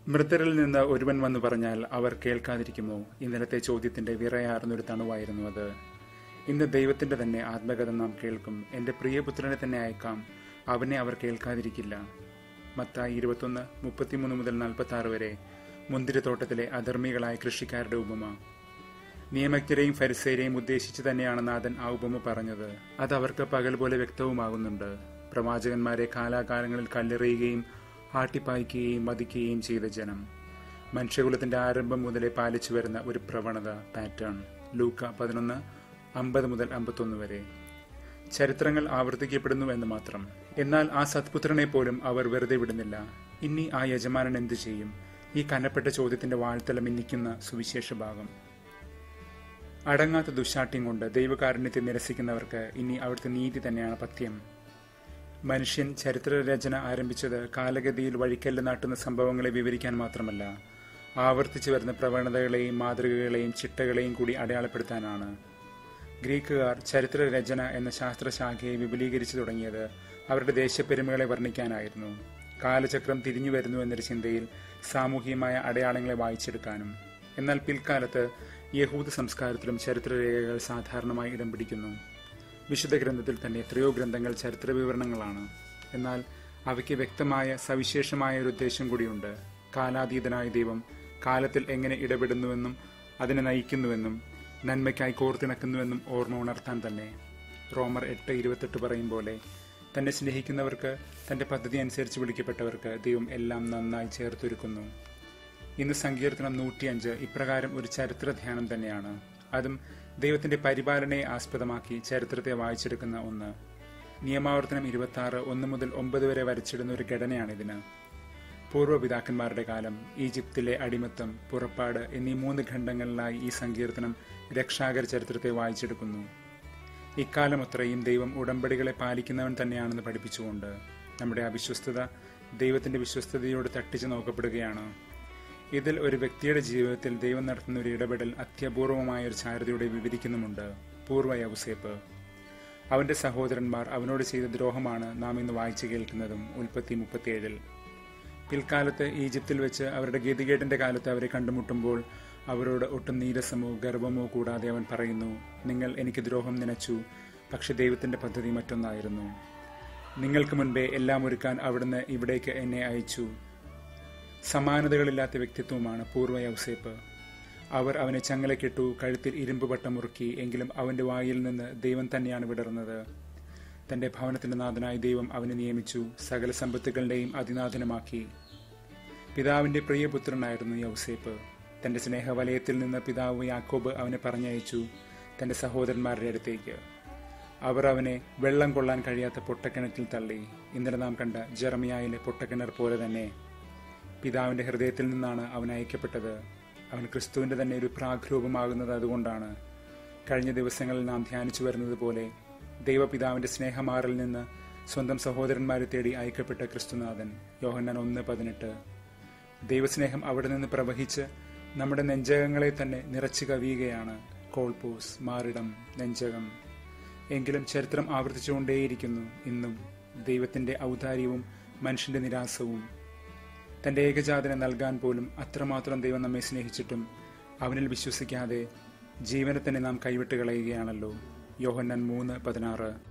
മൃതരിൽ നിന്ന് ഒരുവൻ വന്നു പറഞ്ഞാൽ അവർ കേൾക്കാതിരിക്കുമോ ഇന്നലത്തെ ചോദ്യത്തിന്റെ വിറയാർന്നൊരു തണുവായിരുന്നു അത് ഇന്ന് ദൈവത്തിന്റെ തന്നെ ആത്മകഥ നാം കേൾക്കും എന്റെ പ്രിയപുത്രനെ തന്നെ അയക്കാം അവനെ അവർ കേൾക്കാതിരിക്കില്ല മത്തായി ഇരുപത്തൊന്ന് മുപ്പത്തിമൂന്ന് മുതൽ നാൽപ്പത്തി ആറ് വരെ മുന്തിരിത്തോട്ടത്തിലെ അധർമ്മികളായ കൃഷിക്കാരുടെ ഉപമ നിയമജ്ഞരെയും ഫരിസേരെയും ഉദ്ദേശിച്ച് തന്നെയാണ് നാഥൻ ആ ഉപമ പറഞ്ഞത് അത് അവർക്ക് പകൽ പോലെ വ്യക്തവുമാകുന്നുണ്ട് പ്രവാചകന്മാരെ കാലാകാലങ്ങളിൽ കല്ലെറിയുകയും ആട്ടിപ്പായിക്കുകയും മതിക്കുകയും ചെയ്ത ജനം മനുഷ്യകുലത്തിന്റെ ആരംഭം മുതലേ പാലിച്ചു വരുന്ന ഒരു പ്രവണത പാറ്റേൺ ലൂക്ക പതിനൊന്ന് അമ്പത് മുതൽ അമ്പത്തൊന്ന് വരെ ചരിത്രങ്ങൾ ആവർത്തിക്കപ്പെടുന്നു എന്ന് മാത്രം എന്നാൽ ആ സത്പുത്രനെ പോലും അവർ വെറുതെ വിടുന്നില്ല ഇനി ആ യജമാനൻ എന്തു ചെയ്യും ഈ കനപ്പെട്ട ചോദ്യത്തിന്റെ വാഴ്ത്തലം ഇന്നിക്കുന്ന സുവിശേഷ ഭാഗം അടങ്ങാത്ത ദുശാഠ്യം കൊണ്ട് ദൈവകാരുണ്യത്തെ നിരസിക്കുന്നവർക്ക് ഇനി അവിടുത്തെ നീതി തന്നെയാണ് പഥ്യം മനുഷ്യൻ ചരിത്രരചന ആരംഭിച്ചത് കാലഗതിയിൽ വഴിക്കല്ല് നാട്ടുന്ന സംഭവങ്ങളെ വിവരിക്കാൻ മാത്രമല്ല ആവർത്തിച്ചു വരുന്ന പ്രവണതകളെയും മാതൃകകളെയും ചിട്ടകളെയും കൂടി അടയാളപ്പെടുത്താനാണ് ഗ്രീക്കുകാർ ചരിത്രരചന എന്ന ശാസ്ത്രശാഖയെ വിപുലീകരിച്ചു തുടങ്ങിയത് അവരുടെ ദേശപ്പെരുമകളെ വർണ്ണിക്കാനായിരുന്നു കാലചക്രം തിരിഞ്ഞു വരുന്നു എന്നൊരു ചിന്തയിൽ സാമൂഹികമായ അടയാളങ്ങളെ വായിച്ചെടുക്കാനും എന്നാൽ പിൽക്കാലത്ത് യഹൂദ സംസ്കാരത്തിലും ചരിത്രരേഖകൾ സാധാരണമായി ഇടം പിടിക്കുന്നു വിശുദ്ധ ഗ്രന്ഥത്തിൽ തന്നെ എത്രയോ ഗ്രന്ഥങ്ങൾ ചരിത്ര വിവരണങ്ങളാണ് എന്നാൽ അവയ്ക്ക് വ്യക്തമായ സവിശേഷമായ ഒരു ഉദ്ദേശം കൂടിയുണ്ട് കാലാതീതനായ ദൈവം കാലത്തിൽ എങ്ങനെ ഇടപെടുന്നുവെന്നും അതിനെ നയിക്കുന്നുവെന്നും നന്മയ്ക്കായി കോർത്തിണക്കുന്നുവെന്നും ഓർമ്മ ഉണർത്താൻ തന്നെ റോമർ എട്ട് ഇരുപത്തെട്ട് പറയും പോലെ തന്നെ സ്നേഹിക്കുന്നവർക്ക് തന്റെ പദ്ധതി അനുസരിച്ച് വിളിക്കപ്പെട്ടവർക്ക് ദൈവം എല്ലാം നന്നായി ചേർത്തൊരുക്കുന്നു ഇന്ന് സങ്കീർത്തനം നൂറ്റിയഞ്ച് ഇപ്രകാരം ഒരു ചരിത്ര ധ്യാനം തന്നെയാണ് അതും ദൈവത്തിന്റെ പരിപാലനയെ ആസ്പദമാക്കി ചരിത്രത്തെ വായിച്ചെടുക്കുന്ന ഒന്ന് നിയമാവർത്തനം ഇരുപത്തി ആറ് ഒന്ന് മുതൽ ഒമ്പത് വരെ വരച്ചിടുന്ന ഒരു ഘടനയാണിതിന് പൂർവ്വപിതാക്കന്മാരുടെ കാലം ഈജിപ്തിലെ അടിമത്തം പുറപ്പാട് എന്നീ മൂന്ന് ഖണ്ഡങ്ങളിലായി ഈ സങ്കീർത്തനം രക്ഷാകര ചരിത്രത്തെ വായിച്ചെടുക്കുന്നു ഇക്കാലം അത്രയും ദൈവം ഉടമ്പടികളെ പാലിക്കുന്നവൻ തന്നെയാണെന്ന് പഠിപ്പിച്ചുകൊണ്ട് നമ്മുടെ അവിശ്വസ്തത ദൈവത്തിന്റെ വിശ്വസ്തതയോട് തട്ടിച്ചു നോക്കപ്പെടുകയാണ് ഇതിൽ ഒരു വ്യക്തിയുടെ ജീവിതത്തിൽ ദൈവം നടത്തുന്ന ഒരു ഇടപെടൽ അത്യപൂർവമായ ഒരു ചാരിതയോടെ വിവരിക്കുന്നുമുണ്ട് പൂർവ്വ യൗസേപ്പ് അവന്റെ സഹോദരന്മാർ അവനോട് ചെയ്ത ദ്രോഹമാണ് നാം ഇന്ന് വായിച്ചു കേൾക്കുന്നതും ഉൽപ്പത്തി മുപ്പത്തിയേഴിൽ പിൽക്കാലത്ത് ഈജിപ്തിൽ വെച്ച് അവരുടെ ഗതികേടിന്റെ കാലത്ത് അവരെ കണ്ടുമുട്ടുമ്പോൾ അവരോട് ഒട്ടും നീരസമോ ഗർവമോ കൂടാതെ അവൻ പറയുന്നു നിങ്ങൾ എനിക്ക് ദ്രോഹം നനച്ചു പക്ഷെ ദൈവത്തിന്റെ പദ്ധതി മറ്റൊന്നായിരുന്നു നിങ്ങൾക്ക് മുൻപേ എല്ലാം ഒരുക്കാൻ അവിടുന്ന് ഇവിടേക്ക് എന്നെ അയച്ചു സമാനതകളില്ലാത്ത വ്യക്തിത്വമാണ് പൂർവ്വ യൗസേപ്പ് അവർ അവനെ ചങ്ങലക്കിട്ടു കഴുത്തിൽ ഇരുമ്പ് പട്ടം മുറുക്കി എങ്കിലും അവന്റെ വായിൽ നിന്ന് ദൈവം തന്നെയാണ് വിടർന്നത് തന്റെ ഭവനത്തിന്റെ നാഥനായി ദൈവം അവനെ നിയമിച്ചു സകല സമ്പത്തുകളുടെയും അതിനാഥനമാക്കി പിതാവിന്റെ പ്രിയപുത്രനായിരുന്നു യൗസേപ്പ് തന്റെ സ്നേഹവലയത്തിൽ നിന്ന് പിതാവ് യാക്കോബ് അവനെ പറഞ്ഞയച്ചു തന്റെ സഹോദരന്മാരുടെ അടുത്തേക്ക് അവർ അവനെ വെള്ളം കൊള്ളാൻ കഴിയാത്ത പൊട്ടക്കിണറ്റിൽ തള്ളി ഇന്നലെ നാം കണ്ട ജെറമിയായിലെ പൊട്ടക്കിണർ പോലെ തന്നെ പിതാവിന്റെ ഹൃദയത്തിൽ നിന്നാണ് അവൻ അയക്കപ്പെട്ടത് അവൻ ക്രിസ്തുവിന്റെ തന്നെ ഒരു പ്രാഗ്രൂപമാകുന്നത് അതുകൊണ്ടാണ് കഴിഞ്ഞ ദിവസങ്ങളിൽ നാം ധ്യാനിച്ചു വരുന്നത് പോലെ ദൈവപിതാവിന്റെ സ്നേഹമാറിൽ നിന്ന് സ്വന്തം സഹോദരന്മാരെ തേടി അയക്കപ്പെട്ട ക്രിസ്തുനാഥൻ യോഹന്നാൻ ഒന്ന് പതിനെട്ട് ദൈവസ്നേഹം അവിടെ നിന്ന് പ്രവഹിച്ച് നമ്മുടെ നെഞ്ചകങ്ങളെ തന്നെ നിറച്ചു കവിയുകയാണ് കോൾപൂസ് മാറിടം നെഞ്ചകം എങ്കിലും ചരിത്രം ആവർത്തിച്ചുകൊണ്ടേയിരിക്കുന്നു ഇന്നും ദൈവത്തിന്റെ ഔദാര്യവും മനുഷ്യന്റെ നിരാസവും തന്റെ ഏകജാതനെ നൽകാൻ പോലും അത്രമാത്രം ദൈവം നമ്മെ സ്നേഹിച്ചിട്ടും അവനിൽ വിശ്വസിക്കാതെ ജീവനെ തന്നെ നാം കൈവിട്ട് കളയുകയാണല്ലോ യോഹന്നൻ മൂന്ന് പതിനാറ്